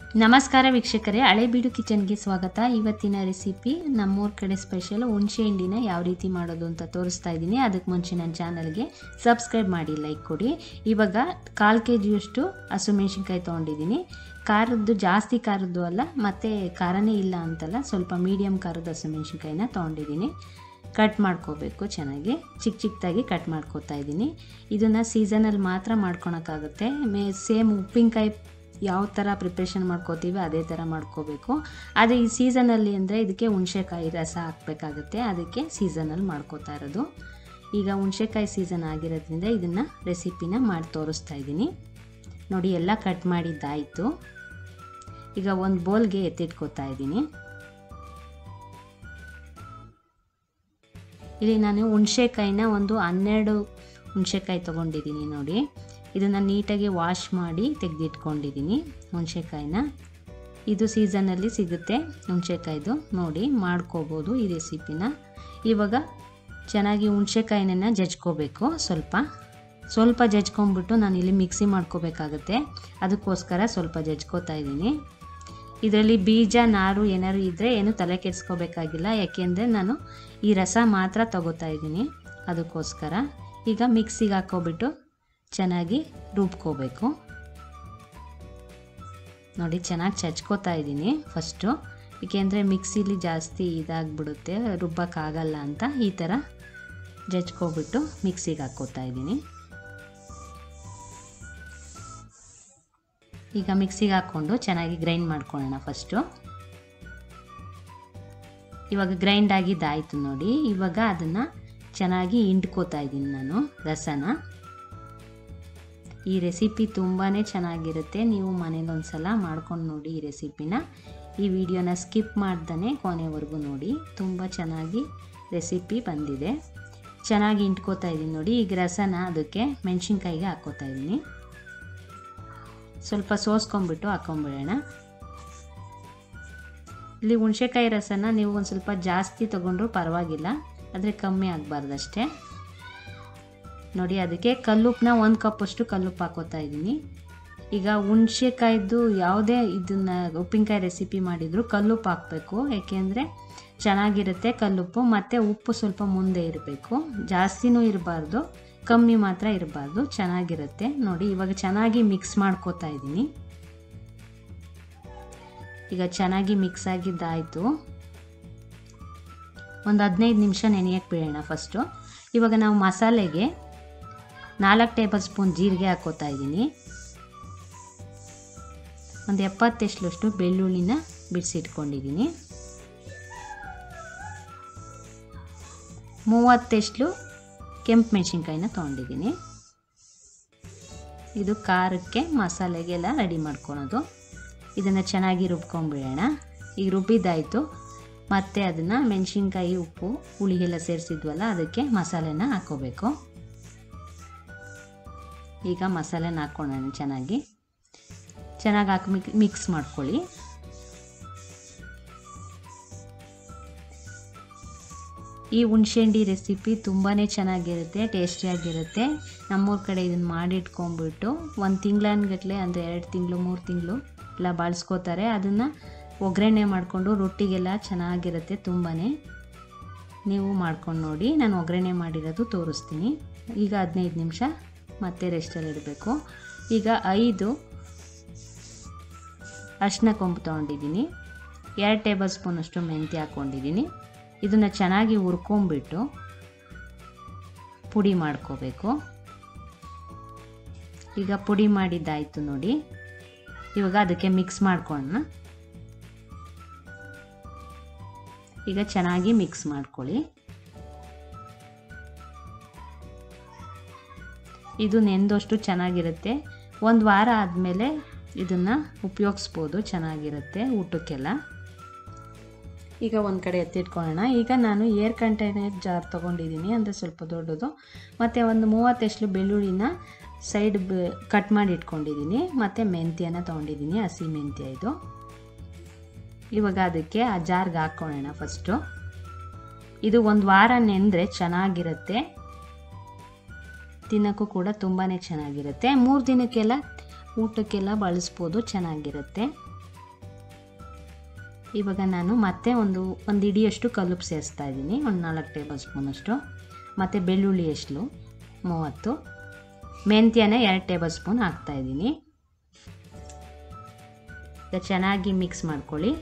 ನಮಸ್ಕಾರ ವೀಕ್ಷಕರೇ ಹಳೆಬೀಡು ಕಿಚನ್ಗೆ ಸ್ವಾಗತ ಇವತ್ತಿನ ರೆಸಿಪಿ ನಮ್ಮೂರ ಕಡೆ ಸ್ಪೆಷಲ್ ಹುಣಸೆ ಹಿಂಡಿನ ಯಾವ ರೀತಿ ಮಾಡೋದು ಅಂತ ತೋರಿಸ್ತಾ ಇದ್ದೀನಿ ಅದಕ್ಕೆ ಮುಂಚೆ ನನ್ನ ಚಾನಲ್ಗೆ ಸಬ್ಸ್ಕ್ರೈಬ್ ಮಾಡಿ ಲೈಕ್ ಕೊಡಿ ಇವಾಗ ಕಾಲು ಕೆ ಜಿಯಷ್ಟು ಹಸಿಮೆಣ್ಸಿನ್ಕಾಯಿ ತೊಗೊಂಡಿದ್ದೀನಿ ಖಾರದ್ದು ಜಾಸ್ತಿ ಖಾರದ್ದು ಅಲ್ಲ ಮತ್ತು ಖಾರನೇ ಇಲ್ಲ ಅಂತಲ್ಲ ಸ್ವಲ್ಪ ಮೀಡಿಯಮ್ ಖಾರದ ಹಸಿಮೆಣ್ಸಿನ್ಕಾಯಿನ ತೊಗೊಂಡಿದ್ದೀನಿ ಕಟ್ ಮಾಡ್ಕೋಬೇಕು ಚೆನ್ನಾಗಿ ಚಿಕ್ಕ ಚಿಕ್ಕದಾಗಿ ಕಟ್ ಮಾಡ್ಕೋತಾ ಇದ್ದೀನಿ ಇದನ್ನು ಸೀಸನಲ್ಲಿ ಮಾತ್ರ ಮಾಡ್ಕೊಳಕ್ಕಾಗುತ್ತೆ ಮೇ ಸೇಮ್ ಉಪ್ಪಿನಕಾಯಿ ಯಾವ ಥರ ಪ್ರಿಪ್ರೇಷನ್ ಮಾಡ್ಕೋತೀವಿ ಅದೇ ಥರ ಮಾಡ್ಕೋಬೇಕು ಆದರೆ ಈ ಸೀಸನಲ್ಲಿ ಅಂದರೆ ಇದಕ್ಕೆ ಹುಣಸೆಕಾಯಿ ರಸ ಹಾಕಬೇಕಾಗುತ್ತೆ ಅದಕ್ಕೆ ಸೀಸನಲ್ಲಿ ಮಾಡ್ಕೋತಾ ಇರೋದು ಈಗ ಹುಣಸೆಕಾಯಿ ಸೀಸನ್ ಆಗಿರೋದ್ರಿಂದ ಇದನ್ನು ರೆಸಿಪಿನ ಮಾಡಿ ತೋರಿಸ್ತಾ ಇದ್ದೀನಿ ನೋಡಿ ಎಲ್ಲ ಕಟ್ ಮಾಡಿದ್ದಾಯಿತು ಈಗ ಒಂದು ಬೋಲ್ಗೆ ಎತ್ತಿಟ್ಕೋತಾ ಇದ್ದೀನಿ ಇಲ್ಲಿ ನಾನು ಹುಣಸೆಕಾಯಿನ ಒಂದು ಹನ್ನೆರಡು ಹುಣಸೆಕಾಯಿ ತೊಗೊಂಡಿದ್ದೀನಿ ನೋಡಿ ಇದನ್ನು ನೀಟಾಗಿ ವಾಶ್ ಮಾಡಿ ತೆಗೆದಿಟ್ಕೊಂಡಿದ್ದೀನಿ ಹುಣಸೆಕಾಯಿನ ಇದು ಸೀಸನಲ್ಲಿ ಸಿಗುತ್ತೆ ಹುಣಸೆಕಾಯ್ದು ನೋಡಿ ಮಾಡ್ಕೋಬೋದು ಈ ರೆಸಿಪಿನ ಇವಾಗ ಚೆನ್ನಾಗಿ ಹುಣಸೆಕಾಯಿನ ಜಜ್ಕೋಬೇಕು ಸ್ವಲ್ಪ ಸ್ವಲ್ಪ ಜಜ್ಕೊಂಬಿಟ್ಟು ನಾನು ಇಲ್ಲಿ ಮಿಕ್ಸಿ ಮಾಡ್ಕೋಬೇಕಾಗತ್ತೆ ಅದಕ್ಕೋಸ್ಕರ ಸ್ವಲ್ಪ ಜಜ್ಕೋತಾ ಇದ್ದೀನಿ ಇದರಲ್ಲಿ ಬೀಜ ನಾರು ಏನಾದ್ರು ಇದ್ದರೆ ಏನು ತಲೆ ಕೆಡಿಸ್ಕೋಬೇಕಾಗಿಲ್ಲ ಯಾಕೆಂದರೆ ನಾನು ಈ ರಸ ಮಾತ್ರ ತಗೋತಾ ಇದ್ದೀನಿ ಅದಕ್ಕೋಸ್ಕರ ಈಗ ಮಿಕ್ಸಿಗೆ ಹಾಕೋಬಿಟ್ಟು ಚೆನ್ನಾಗಿ ರುಬ್ಕೋಬೇಕು ನೋಡಿ ಚೆನ್ನಾಗಿ ಚಚ್ಕೋತಾ ಇದ್ದೀನಿ ಫಸ್ಟು ಏಕೆಂದರೆ ಮಿಕ್ಸಿಲಿ ಜಾಸ್ತಿ ಇದಾಗ್ಬಿಡುತ್ತೆ ರುಬ್ಬಕ್ಕಾಗಲ್ಲ ಅಂತ ಈ ಥರ ಜಜ್ಕೋಬಿಟ್ಟು ಮಿಕ್ಸಿಗೆ ಹಾಕ್ಕೋತಾ ಇದ್ದೀನಿ ಈಗ ಮಿಕ್ಸಿಗೆ ಹಾಕ್ಕೊಂಡು ಚೆನ್ನಾಗಿ ಗ್ರೈಂಡ್ ಮಾಡ್ಕೊಳ್ಳೋಣ ಫಸ್ಟು ಇವಾಗ ಗ್ರೈಂಡ್ ಆಗಿದ್ದಾಯಿತು ನೋಡಿ ಇವಾಗ ಅದನ್ನು ಚೆನ್ನಾಗಿ ಹಿಂಡ್ಕೋತಾ ಇದ್ದೀನಿ ನಾನು ರಸನ ಈ ರೆಸಿಪಿ ತುಂಬಾ ಚೆನ್ನಾಗಿರುತ್ತೆ ನೀವು ಮನೇಲಿ ಒಂದು ಸಲ ಮಾಡ್ಕೊಂಡು ನೋಡಿ ಈ ರೆಸಿಪಿನ ಈ ವಿಡಿಯೋನ ಸ್ಕಿಪ್ ಮಾಡ್ದೇ ಕೊನೆವರೆಗೂ ನೋಡಿ ತುಂಬ ಚೆನ್ನಾಗಿ ರೆಸಿಪಿ ಬಂದಿದೆ ಚೆನ್ನಾಗಿ ಇಂಟ್ಕೋತಾ ಇದ್ದೀನಿ ನೋಡಿ ಈಗ ರಸನ ಅದಕ್ಕೆ ಮೆಣಸಿನ್ಕಾಯಿಗೆ ಹಾಕ್ಕೋತಾ ಇದ್ದೀನಿ ಸ್ವಲ್ಪ ಸೋಸ್ಕೊಂಬಿಟ್ಟು ಹಾಕೊಂಬಿಡೋಣ ಇಲ್ಲಿ ಹುಣಸೆಕಾಯಿ ರಸನ ನೀವು ಒಂದು ಸ್ವಲ್ಪ ಜಾಸ್ತಿ ತೊಗೊಂಡ್ರೂ ಪರವಾಗಿಲ್ಲ ಆದರೆ ಕಮ್ಮಿ ಆಗಬಾರ್ದಷ್ಟೇ ನೋಡಿ ಅದಕ್ಕೆ ಕಲ್ಲುಪ್ಪನ್ನ ಒಂದು ಕಪ್ಪಷ್ಟು ಕಲ್ಲುಪ್ಪು ಹಾಕೋತಾ ಇದ್ದೀನಿ ಈಗ ಹುಣಸೆಕಾಯ್ದು ಯಾವುದೇ ಇದನ್ನು ಉಪ್ಪಿನಕಾಯಿ ರೆಸಿಪಿ ಮಾಡಿದರೂ ಕಲ್ಲುಪ್ಪು ಹಾಕಬೇಕು ಏಕೆಂದರೆ ಚೆನ್ನಾಗಿರುತ್ತೆ ಕಲ್ಲುಪ್ಪು ಮತ್ತು ಉಪ್ಪು ಸ್ವಲ್ಪ ಮುಂದೆ ಇರಬೇಕು ಜಾಸ್ತಿನೂ ಇರಬಾರ್ದು ಕಮ್ಮಿ ಮಾತ್ರ ಇರಬಾರ್ದು ಚೆನ್ನಾಗಿರುತ್ತೆ ನೋಡಿ ಇವಾಗ ಚೆನ್ನಾಗಿ ಮಿಕ್ಸ್ ಮಾಡ್ಕೋತಾ ಇದ್ದೀನಿ ಈಗ ಚೆನ್ನಾಗಿ ಮಿಕ್ಸ್ ಆಗಿದ್ದಾಯಿತು ಒಂದು ಹದಿನೈದು ನಿಮಿಷ ನೆನೆಯಕ್ಕೆ ಬಿಡೋಣ ಫಸ್ಟು ಇವಾಗ ನಾವು ಮಸಾಲೆಗೆ ನಾಲ್ಕು ಟೇಬಲ್ ಸ್ಪೂನ್ ಜೀರಿಗೆ ಹಾಕೋತಾ ಇದ್ದೀನಿ ಒಂದು ಎಪ್ಪತ್ತೆಷ್ಟಷ್ಟು ಬೆಳ್ಳುಳ್ಳಿನ ಬಿಡಿಸಿಟ್ಕೊಂಡಿದ್ದೀನಿ ಮೂವತ್ತೆಷ್ಟು ಕೆಂಪು ಮೆಣಸಿನ್ಕಾಯಿನ ತೊಗೊಂಡಿದ್ದೀನಿ ಇದು ಖಾರಕ್ಕೆ ಮಸಾಲೆಗೆಲ್ಲ ರೆಡಿ ಮಾಡ್ಕೊಳೋದು ಇದನ್ನು ಚೆನ್ನಾಗಿ ರುಬ್ಕೊಂಡ್ಬಿಡೋಣ ಈಗ ರುಬ್ಬಿದ್ದಾಯಿತು ಮತ್ತು ಅದನ್ನು ಮೆಣಸಿನ್ಕಾಯಿ ಉಪ್ಪು ಹುಳಿ ಎಲ್ಲ ಸೇರಿಸಿದ್ವಲ್ಲ ಅದಕ್ಕೆ ಮಸಾಲೆನ ಹಾಕ್ಕೋಬೇಕು ಈಗ ಮಸಾಲೆನ ಹಾಕ್ಕೊಳ್ಳೋಣ ಚೆನ್ನಾಗಿ ಚೆನ್ನಾಗಿ ಹಾಕಿ ಮಿಕ್ ಮಿಕ್ಸ್ ಮಾಡ್ಕೊಳ್ಳಿ ಈ ಹುಣ್ಸೆಹಂಡಿ ರೆಸಿಪಿ ತುಂಬಾ ಚೆನ್ನಾಗಿರುತ್ತೆ ಟೇಸ್ಟಿಯಾಗಿರುತ್ತೆ ನಮ್ಮೂರ ಕಡೆ ಇದನ್ನು ಮಾಡಿಟ್ಕೊಂಡ್ಬಿಟ್ಟು ಒಂದು ತಿಂಗಳನ್ಗಟ್ಲೆ ಅಂದರೆ ಎರಡು ತಿಂಗಳು ಮೂರು ತಿಂಗಳು ಎಲ್ಲ ಬಳಸ್ಕೋತಾರೆ ಅದನ್ನು ಒಗ್ಗರಣೆ ಮಾಡಿಕೊಂಡು ರೊಟ್ಟಿಗೆಲ್ಲ ಚೆನ್ನಾಗಿರುತ್ತೆ ತುಂಬಾ ನೀವು ಮಾಡ್ಕೊಂಡು ನೋಡಿ ನಾನು ಒಗ್ಗರಣೆ ಮಾಡಿರೋದು ತೋರಿಸ್ತೀನಿ ಈಗ ಹದಿನೈದು ನಿಮಿಷ ಮತ್ತೆ ರೆಸ್ಟಲ್ಲಿ ಇಡಬೇಕು ಈಗ ಐದು ಅರಿಶಿನ ಕೊಂಬು ತೊಗೊಂಡಿದ್ದೀನಿ ಎರಡು ಟೇಬಲ್ ಸ್ಪೂನಷ್ಟು ಮೆಂತ್ಯ ಹಾಕ್ಕೊಂಡಿದ್ದೀನಿ ಇದನ್ನು ಚೆನ್ನಾಗಿ ಹುರ್ಕೊಂಬಿಟ್ಟು ಪುಡಿ ಮಾಡ್ಕೋಬೇಕು ಈಗ ಪುಡಿ ಮಾಡಿದ್ದಾಯಿತು ನೋಡಿ ಇವಾಗ ಅದಕ್ಕೆ ಮಿಕ್ಸ್ ಮಾಡ್ಕೊಳ್ಳೋಣ ಈಗ ಚೆನ್ನಾಗಿ ಮಿಕ್ಸ್ ಮಾಡ್ಕೊಳ್ಳಿ ಇದು ನೆಂದಷ್ಟು ಚೆನ್ನಾಗಿರುತ್ತೆ ಒಂದು ವಾರ ಆದಮೇಲೆ ಇದನ್ನು ಉಪಯೋಗಿಸ್ಬೋದು ಚೆನ್ನಾಗಿರುತ್ತೆ ಊಟಕ್ಕೆಲ್ಲ ಈಗ ಒಂದು ಕಡೆ ಎತ್ತಿಟ್ಕೊಳ್ಳೋಣ ಈಗ ನಾನು ಏರ್ ಕಂಟೈನರ್ ಜಾರ್ ತೊಗೊಂಡಿದ್ದೀನಿ ಅಂದರೆ ಸ್ವಲ್ಪ ದೊಡ್ಡದು ಮತ್ತು ಒಂದು ಮೂವತ್ತೆಷ್ಟು ಬೆಳ್ಳುಳ್ಳಿನ ಸೈಡ್ ಬ ಕಟ್ ಮಾಡಿ ಇಟ್ಕೊಂಡಿದ್ದೀನಿ ಮತ್ತು ಮೆಂತ್ಯನ ತೊಗೊಂಡಿದ್ದೀನಿ ಹಸಿ ಮೆಂತ್ಯ ಇದು ಇವಾಗ ಅದಕ್ಕೆ ಆ ಜಾರ್ಗೆ ಹಾಕ್ಕೊಳ್ಳೋಣ ಫಸ್ಟು ಇದು ಒಂದು ವಾರ ನೆಂದರೆ ಚೆನ್ನಾಗಿರುತ್ತೆ ತಿನ್ನೋಕ್ಕೂ ಕೂಡ ತುಂಬಾ ಚೆನ್ನಾಗಿರುತ್ತೆ ಮೂರು ದಿನಕ್ಕೆಲ್ಲ ಊಟಕ್ಕೆಲ್ಲ ಬಳಸ್ಬೋದು ಚೆನ್ನಾಗಿರುತ್ತೆ ಇವಾಗ ನಾನು ಮತ್ತೆ ಒಂದು ಒಂದು ಇಡಿಯಷ್ಟು ಕಲ್ಲುಪ್ಪು ಸೇರಿಸ್ತಾ ಇದ್ದೀನಿ ಒಂದು ನಾಲ್ಕು ಟೇಬಲ್ ಸ್ಪೂನಷ್ಟು ಮತ್ತು ಬೆಳ್ಳುಳ್ಳಿ ಎಷ್ಟು ಮೂವತ್ತು ಮೆಂತ್ಯನ ಎರಡು ಟೇಬಲ್ ಸ್ಪೂನ್ ಹಾಕ್ತಾಯಿದ್ದೀನಿ ಈಗ ಚೆನ್ನಾಗಿ ಮಿಕ್ಸ್ ಮಾಡ್ಕೊಳ್ಳಿ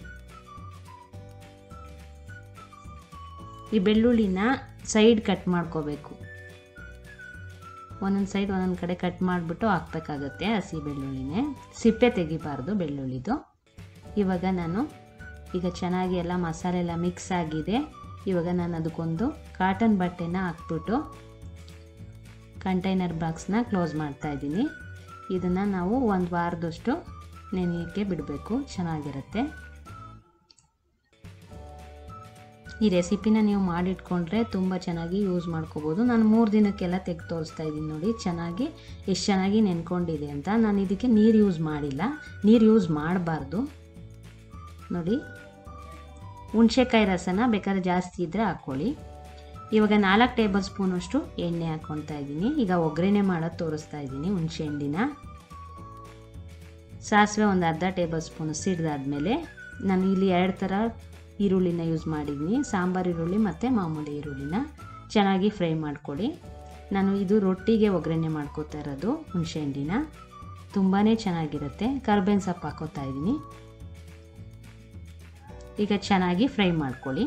ಈ ಬೆಳ್ಳುಳ್ಳಿನ ಸೈಡ್ ಕಟ್ ಮಾಡ್ಕೋಬೇಕು ಒಂದೊಂದು ಸೈಡ್ ಒಂದೊಂದು ಕಡೆ ಕಟ್ ಮಾಡಿಬಿಟ್ಟು ಹಾಕ್ಬೇಕಾಗತ್ತೆ ಹಸಿ ಬೆಳ್ಳುಳ್ಳಿನೇ ಸಿಪ್ಪೆ ತೆಗಿಬಾರ್ದು ಬೆಳ್ಳುಳ್ಳಿದು ಇವಾಗ ನಾನು ಈಗ ಚೆನ್ನಾಗಿ ಎಲ್ಲ ಮಸಾಲೆ ಎಲ್ಲ ಮಿಕ್ಸ್ ಆಗಿದೆ ಇವಾಗ ನಾನು ಅದಕ್ಕೊಂದು ಕಾಟನ್ ಬಟ್ಟೆನ ಹಾಕ್ಬಿಟ್ಟು ಕಂಟೈನರ್ ಬಾಕ್ಸ್ನ ಕ್ಲೋಸ್ ಮಾಡ್ತಾ ಇದ್ದೀನಿ ಇದನ್ನು ನಾವು ಒಂದು ವಾರದಷ್ಟು ನೆನೆಯೋಕ್ಕೆ ಬಿಡಬೇಕು ಚೆನ್ನಾಗಿರುತ್ತೆ ಈ ರೆಸಿಪಿನ ನೀವು ಮಾಡಿಟ್ಕೊಂಡ್ರೆ ತುಂಬ ಚೆನ್ನಾಗಿ ಯೂಸ್ ಮಾಡ್ಕೋಬೋದು ನಾನು ಮೂರು ದಿನಕ್ಕೆಲ್ಲ ತೆಗೆದು ತೋರಿಸ್ತಾ ಇದ್ದೀನಿ ನೋಡಿ ಚೆನ್ನಾಗಿ ಎಷ್ಟು ಚೆನ್ನಾಗಿ ನೆನ್ಕೊಂಡಿದೆ ಅಂತ ನಾನು ಇದಕ್ಕೆ ನೀರು ಯೂಸ್ ಮಾಡಿಲ್ಲ ನೀರು ಯೂಸ್ ಮಾಡಬಾರ್ದು ನೋಡಿ ಹುಣ್ಸೆಕಾಯಿ ರಸನ ಬೇಕಾದ್ರೆ ಜಾಸ್ತಿ ಇದ್ದರೆ ಹಾಕ್ಕೊಳ್ಳಿ ಇವಾಗ ನಾಲ್ಕು ಟೇಬಲ್ ಸ್ಪೂನಷ್ಟು ಎಣ್ಣೆ ಹಾಕ್ಕೊತಾ ಇದ್ದೀನಿ ಈಗ ಒಗ್ಗರಣೆ ಮಾಡೋದು ತೋರಿಸ್ತಾ ಇದ್ದೀನಿ ಹುಣಸೆ ಹಣ್ಣಿನ ಸಾಸಿವೆ ಒಂದು ಅರ್ಧ ಟೇಬಲ್ ಸ್ಪೂನ್ ಸಿಡ್ದಾದ್ಮೇಲೆ ನಾನು ಇಲ್ಲಿ ಎರಡು ಥರ ಈರುಳ್ಳಿನ ಯೂಸ್ ಮಾಡಿದ್ದೀನಿ ಸಾಂಬಾರು ಈರುಳ್ಳಿ ಮತ್ತು ಮಾಮೂಲಿ ಈರುಳ್ಳಿನ ಚೆನ್ನಾಗಿ ಫ್ರೈ ಮಾಡ್ಕೊಳ್ಳಿ ನಾನು ಇದು ರೊಟ್ಟಿಗೆ ಒಗ್ಗರಣೆ ಮಾಡ್ಕೋತಾ ಇರೋದು ಹುಣಸೆ ಹಣ್ಣಿನ ತುಂಬಾ ಚೆನ್ನಾಗಿರುತ್ತೆ ಕರ್ಬೇವಿನ ಸೊಪ್ಪು ಹಾಕೋತಾ ಇದ್ದೀನಿ ಈಗ ಚೆನ್ನಾಗಿ ಫ್ರೈ ಮಾಡ್ಕೊಳ್ಳಿ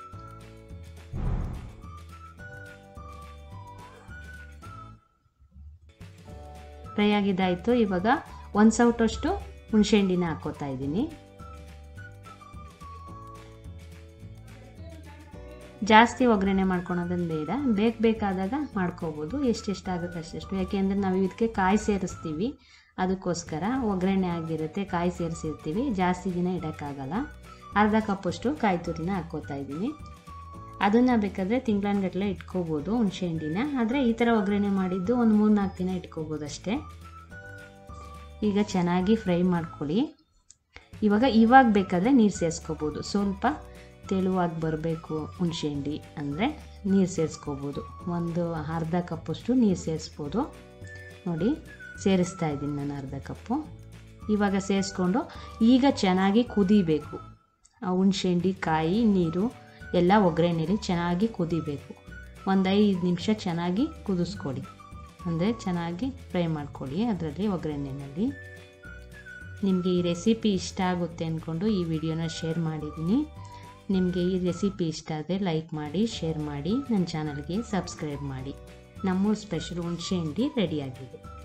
ಫ್ರೈ ಆಗಿದ್ದಾಯಿತು ಇವಾಗ ಒಂದು ಸೌಟಷ್ಟು ಹುಣಸೆ ಹಣ್ಣಿನ ಹಾಕೋತಾ ಇದ್ದೀನಿ ಜಾಸ್ತಿ ಒಗ್ಗರಣೆ ಮಾಡ್ಕೊಳೋದನ್ನು ಬೇಡ ಬೇಕು ಬೇಕಾದಾಗ ಮಾಡ್ಕೋಬೋದು ಎಷ್ಟೆಷ್ಟಾಗುತ್ತೆ ಅಷ್ಟೆಷ್ಟು ಯಾಕೆಂದರೆ ನಾವು ಇದಕ್ಕೆ ಕಾಯಿ ಸೇರಿಸ್ತೀವಿ ಅದಕ್ಕೋಸ್ಕರ ಒಗ್ಗರಣೆ ಆಗಿರುತ್ತೆ ಕಾಯಿ ಸೇರಿಸಿರ್ತೀವಿ ಜಾಸ್ತಿ ದಿನ ಇಡೋಕ್ಕಾಗಲ್ಲ ಅರ್ಧ ಕಪ್ಪಷ್ಟು ಕಾಯಿ ತುರಿನ ಹಾಕ್ಕೋತಾ ಇದ್ದೀನಿ ಅದನ್ನು ಬೇಕಾದರೆ ತಿಂಗಳನ್ಗಟ್ಟಲೆ ಇಟ್ಕೋಬೋದು ಹುಣಸೆ ಹಣ್ಣಿನ ಆದರೆ ಈ ಥರ ಒಗ್ಗರಣೆ ಮಾಡಿದ್ದು ಒಂದು ಮೂರು ನಾಲ್ಕು ದಿನ ಇಟ್ಕೋಬೋದು ಅಷ್ಟೇ ಈಗ ಚೆನ್ನಾಗಿ ಫ್ರೈ ಮಾಡ್ಕೊಳ್ಳಿ ಇವಾಗ ಇವಾಗ ಬೇಕಾದರೆ ನೀರು ಸೇರಿಸ್ಕೋಬೋದು ಸ್ವಲ್ಪ ತೆಳುವಾಗಿ ಬರಬೇಕು ಹುಣಸೆ ಹಂಡಿ ಅಂದರೆ ನೀರು ಸೇರಿಸ್ಕೋಬೋದು ಒಂದು ಅರ್ಧ ಕಪ್ಪಷ್ಟು ನೀರು ಸೇರಿಸ್ಬೋದು ನೋಡಿ ಸೇರಿಸ್ತಾ ಇದ್ದೀನಿ ನಾನು ಅರ್ಧ ಕಪ್ಪು ಇವಾಗ ಸೇರಿಸ್ಕೊಂಡು ಈಗ ಚೆನ್ನಾಗಿ ಕುದಿಬೇಕು ಆ ಹುಣಸೆ ಹಂಡಿ ಕಾಯಿ ನೀರು ಎಲ್ಲ ಒಗ್ಗರಣೆಲಿ ಚೆನ್ನಾಗಿ ಕುದಿಬೇಕು ಒಂದು ಐದು ನಿಮಿಷ ಚೆನ್ನಾಗಿ ಕುದಿಸ್ಕೊಡಿ ಅಂದರೆ ಚೆನ್ನಾಗಿ ಫ್ರೈ ಮಾಡ್ಕೊಳ್ಳಿ ಅದರಲ್ಲಿ ಒಗ್ಗರಣೆಯಲ್ಲಿ ನಿಮಗೆ ಈ ರೆಸಿಪಿ ಇಷ್ಟ ಆಗುತ್ತೆ ಅಂದ್ಕೊಂಡು ಈ ವಿಡಿಯೋನ ಶೇರ್ ಮಾಡಿದ್ದೀನಿ ನಿಮಗೆ ಈ ರೆಸಿಪಿ ಇಷ್ಟ ಆದರೆ ಲೈಕ್ ಮಾಡಿ ಶೇರ್ ಮಾಡಿ ನನ್ನ ಚಾನಲ್ಗೆ ಸಬ್ಸ್ಕ್ರೈಬ್ ಮಾಡಿ ನಮ್ಮೂರು ಸ್ಪೆಷಲ್ ಹುಣಸೆ ಹಂಡಿ ರೆಡಿಯಾಗಿದೆ